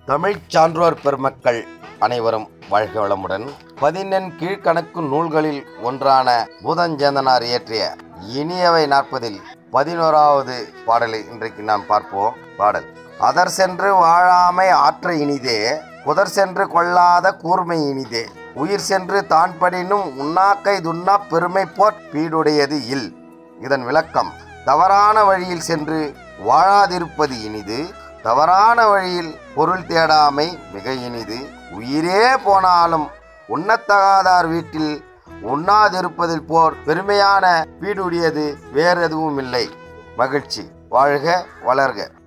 தமிழ்ச் சான்றோர் பெருமக்கள் அனைவரும் வாழ்க வளமுடன் பதினெண் கீழ்கணக்கு நூல்களில் ஒன்றான பூதஞ்சேந்தனார் இயற்றிய இனியவை நாற்பதில் பதினோராவது பாடலை இன்றைக்கு நாம் பார்ப்போம் பாடல் அதர் சென்று வாழாமை ஆற்ற இனிதே புதர் சென்று கொள்ளாத கூர்மை இனிதே உயிர் சென்று தான் படினும் உண்ணாக்கை துண்ணா பெருமை போற் பீடுடையது இல் இதன் விளக்கம் தவறான வழியில் சென்று வாழாதிருப்பது இனிது தவறான வழியில் பொருள் தேடாமை மிக இனிது உயிரே போனாலும் உண்ணத்தகாதார் வீட்டில் உண்ணாதிருப்பதில் போர் பெருமையான வீடுடையது வேறெதுவும் இல்லை மகிழ்ச்சி வாழ்க வளர்க